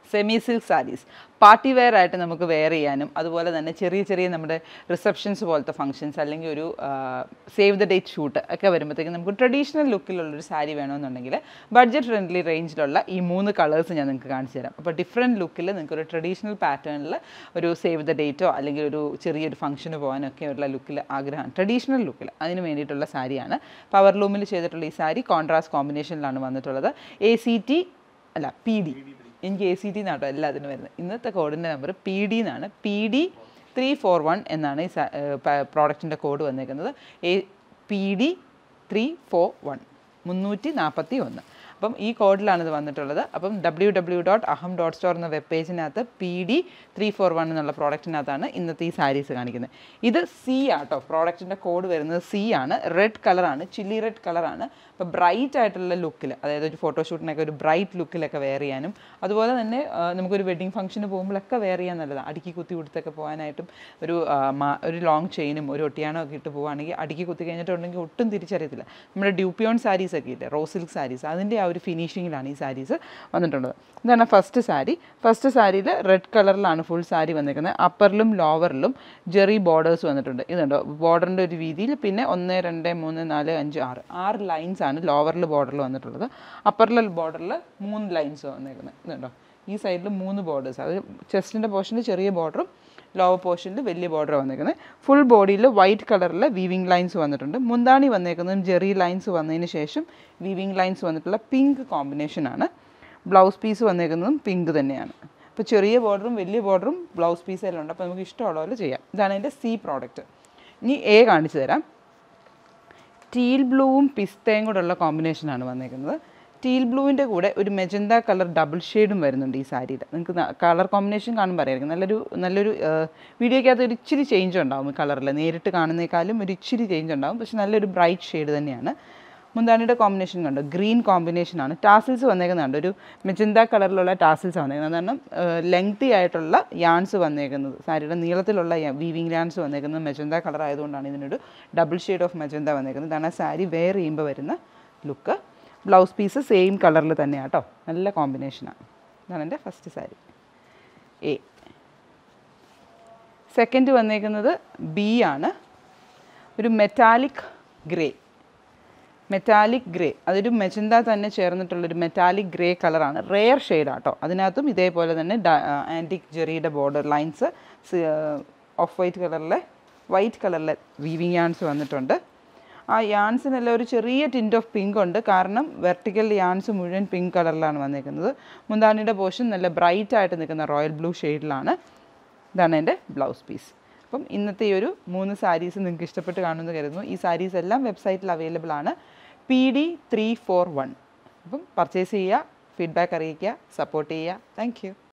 semi silk saris party wear ആയിട്ട് നമുക്ക് wear ചെയ്യാനും അതുപോലെ തന്നെ ചെറിയ ചെറിയ നമ്മുടെ റിസപ്ഷൻസ് പോലത്തെ ഫംഗ്ഷൻസ് അല്ലെങ്കിൽ ഒരു സേവ് ദ ഡേറ്റ് ഷൂട്ട് ഒക്കെ വരുമ്പോഴത്തേക്കും നമുക്ക് ട്രഡീഷണൽ ലുക്കിലുള്ളൊരു സാരി വേണമെന്നുണ്ടെങ്കിൽ ബഡ്ജറ്റ് ഫ്രണ്ട്ലി റേഞ്ചിലുള്ള ഈ മൂന്ന് കളേഴ്സ് ഞാൻ നിങ്ങൾക്ക് കാണിച്ചു തരാം അപ്പോൾ ഡിഫറെൻറ്റ് ലുക്കിൽ നിങ്ങൾക്ക് ഒരു ട്രഡീഷണൽ പാറ്റേണിൽ ഒരു സേവ് ദ ഡേറ്റോ അല്ലെങ്കിൽ ഒരു ചെറിയൊരു ഫംഗ്ഷന് പോകാനൊക്കെ ഉള്ള ലുക്കിൽ ആഗ്രഹം ട്രഡീഷണൽ ലുക്കിൽ അതിന് വേണ്ടിയിട്ടുള്ള സാരിയാണ് പവർ ലൂമിൽ ചെയ്തിട്ടുള്ള ഈ സാരി കോൺട്രാസ്റ്റ് കോമ്പിനേഷനിലാണ് വന്നിട്ടുള്ളത് എ സി ടി അല്ല പി ഡി എനിക്ക് എ സി ടി എന്നാട്ടോ എല്ലാത്തിനും വരുന്നത് ഇന്നത്തെ കോഡിൻ്റെ നമ്പർ പി ഡി എന്നാണ് P D three four one എന്നാണ് ഈ പ്രോഡക്റ്റിൻ്റെ കോഡ് വന്നേക്കുന്നത് A P D three four one മുന്നൂറ്റി നാൽപ്പത്തി ഒന്ന് അപ്പം ഈ കോഡിലാണ് ഇത് വന്നിട്ടുള്ളത് അപ്പം W W dot Aham dot store എന്ന വെബ് പേജിനകത്ത് P D three four one എന്നുള്ള പ്രോഡക്റ്റിനകത്താണ് ഇന്നത്തെ ഈ സാരീസ് കാണിക്കുന്നത് ഇത് സി ആട്ടോ പ്രോഡക്റ്റിൻ്റെ കോഡ് വരുന്നത് സി ആണ് റെഡ് കളറാണ് ചില്ലി റെഡ് കളറാണ് അപ്പോൾ ബ്രൈറ്റ് ആയിട്ടുള്ള ലുക്കിൽ അതായത് ഒരു ഫോട്ടോഷൂട്ടിനൊക്കെ ഒരു ബ്രൈറ്റ് ലുക്കിലൊക്കെ വെയർ ചെയ്യാനും അതുപോലെ തന്നെ ആ, നമുക്കൊരു വെഡ്ഡിങ് ഫംഗ്ഷന് പോകുമ്പോഴൊക്കെ വെയർ ചെയ്യാൻ നല്ലതാണ് അടുക്കി കുത്തി കൊടുത്തൊക്കെ പോകാനായിട്ടും ഒരു ആ, മാ- ഒരു ലോങ് ചെയിനും ഒരു ഒട്ടിയാണോ ഒക്കെ ഇട്ട് പോവുകയാണെങ്കിൽ അടുക്കി കുത്തി കഴിഞ്ഞിട്ടുണ്ടെങ്കിൽ ഒട്ടും തിരിച്ചറിയത്തില്ല നമ്മുടെ ഡ്യൂപ്പിയോൺ സാരീസ് ഒക്കെ ഇല്ലേ റോസ് സിൽക്ക് സാരീസ് അതിൻ്റെ ആ ഒരു ഫിനിഷിങ്ങിലാണ് ഈ സാരീസ് വന്നിട്ടുള്ളത് ഇതാണ് ഫസ്റ്റ് സാരി ഫസ്റ്റ് സാരിയിൽ റെഡ് കളറിലാണ് ഫുൾ സാരി വന്നിരിക്കുന്നത് അപ്പറിലും ലോവറിലും ജെറി ബോർഡേഴ്സ് വന്നിട്ടുണ്ട് ഇതുണ്ടോ ബോർഡറിൻ്റെ ഒരു വീതിയിൽ പിന്നെ ഒന്ന് രണ്ട് മൂന്ന് നാല് അഞ്ച് ആറ് ആറ് ലൈൻസ് ആണ് ലോവറിൽ ബോർഡറിൽ വന്നിട്ടുള്ളത് അപ്പറിൽ ബോർഡറിൽ മൂന്ന് ലൈൻസ് വന്നിരിക്കുന്നത് ഇതുണ്ടോ ഈ സൈഡിൽ മൂന്ന് ബോർഡേഴ്സ് അത് ചെസ്റ്റിൻ്റെ പോർഷനിൽ ചെറിയ ബോർഡറും ലോവർ പോർഷനിൽ വലിയ ബോർഡർ വന്നിരിക്കുന്നത് ഫുൾ ബോഡിയിൽ വൈറ്റ് കളറിൽ വീവിങ് ലൈൻസ് വന്നിട്ടുണ്ട് മുന്താണി വന്നേക്കുന്നതും ജെറി ലൈൻസ് വന്നതിന് ശേഷം വീവിങ് ലൈൻസ് വന്നിട്ടുള്ള പിങ്ക് കോമ്പിനേഷനാണ് ബ്ലൗസ് പീസ് വന്നേക്കുന്നതും പിങ്ക് തന്നെയാണ് അപ്പോൾ ചെറിയ ബോർഡറും വലിയ ബോർഡറും ബ്ലൗസ് പീസ് എല്ലാം ഉണ്ട് അപ്പോൾ നമുക്ക് ഇഷ്ടമുള്ള പോലെ ചെയ്യാം ഇതാണ് എൻ്റെ സി പ്രോഡക്റ്റ് ഇനി എ കാണിച്ചു തരാം ടീൽ ബ്ലൂവും പിസ്തയും കൂടെ ഉള്ള കോമ്പിനേഷനാണ് വന്നേക്കുന്നത് ടീൽ ബ്ലൂവിൻ്റെ കൂടെ ഒരു മെജന്ത കളർ ഡബിൾ ഷെയ്ഡും വരുന്നുണ്ട് ഈ സാരിയിൽ നിങ്ങൾക്ക് കളർ കോമ്പിനേഷൻ കാണുമ്പോൾ അറിയായിരിക്കും നല്ലൊരു നല്ലൊരു വീഡിയോയ്ക്കകത്ത് ഒരു ഇച്ചിരി ചേഞ്ച് ഉണ്ടാവും ഈ കളറിൽ നേരിട്ട് കാണുന്നേക്കാളും ഒരു ഇച്ചിരി ചേഞ്ച് ഉണ്ടാവും പക്ഷെ നല്ലൊരു ബ്രൈറ്റ് ഷെയ്ഡ് തന്നെയാണ് മുന്താണിയുടെ കോമ്പിനേഷൻ കണ്ടോ ഗ്രീൻ കോമ്പിനേഷനാണ് ടാസിൽസ് വന്നേക്കുന്നുണ്ട് ഒരു മെജന്ത കളറിലുള്ള ടാസിൽസ് വന്നേക്കുന്നത് കാരണം ലെങ്തി ആയിട്ടുള്ള യാൺസ് വന്നേക്കുന്നത് സാരിയുടെ നീളത്തിലുള്ള വീവിങ് യാൺസ് വന്നേക്കുന്നത് മെജന്ത കളർ ആയതുകൊണ്ടാണ് ഇതിനൊരു ഡബിൾ ഷെയ്ഡ് ഓഫ് മെജന്ത വന്നേക്കുന്നത് ഇതാണ് ആ സാരി വെയർ ചെയ്യുമ്പോൾ വരുന്ന ലുക്ക് ബ്ലൗസ് പീസ് സെയിം കളറിൽ തന്നെയാണ് കേട്ടോ നല്ല കോമ്പിനേഷനാണ് ഇതാണ് എൻ്റെ ഫസ്റ്റ് സാരി എ സെക്കൻഡ് വന്നേക്കുന്നത് ബി ആണ് ഒരു മെറ്റാലിക് ഗ്രേ മെറ്റാലിക് ഗ്രേ അതൊരു മെജന്ത തന്നെ ചേർന്നിട്ടുള്ളൊരു മെറ്റാലിക് ഗ്രേ കളറാണ് റെയർ ഷെയ്ഡാട്ടോ അതിനകത്തും ഇതേപോലെ തന്നെ ആൻറ്റിക് ജെറിയുടെ ബോർഡർ ലൈൻസ് ഓഫ് വൈറ്റ് കളറിലെ വൈറ്റ് കളറിലെ വീവിങ് യാൺസ് വന്നിട്ടുണ്ട് ആ യാൺസിനെല്ലാം ഒരു ചെറിയ ടിൻറ്റ് ഓഫ് പിങ്ക് ഉണ്ട് കാരണം വെർട്ടിക്കൽ യാൺസ് മുഴുവൻ പിങ്ക് കളറിലാണ് വന്നിരിക്കുന്നത് മുന്താണിയുടെ പോർഷൻ നല്ല ബ്രൈറ്റ് ആയിട്ട് നിൽക്കുന്ന റോയൽ ബ്ലൂ ഷെയ്ഡിലാണ് ഇതാണ് എൻ്റെ ബ്ലൗസ് പീസ് അപ്പം ഇന്നത്തെ ഈ ഒരു മൂന്ന് സാരീസ് നിങ്ങൾക്ക് ഇഷ്ടപ്പെട്ട് കാണുമെന്ന് കരുതുന്നു ഈ സാരീസ് എല്ലാം വെബ്സൈറ്റിൽ അവൈലബിൾ ആണ് P D three four one അപ്പം പർച്ചേസ് ചെയ്യുക ഫീഡ്ബാക്ക് അറിയിക്കുക സപ്പോർട്ട് ചെയ്യുക താങ്ക് യു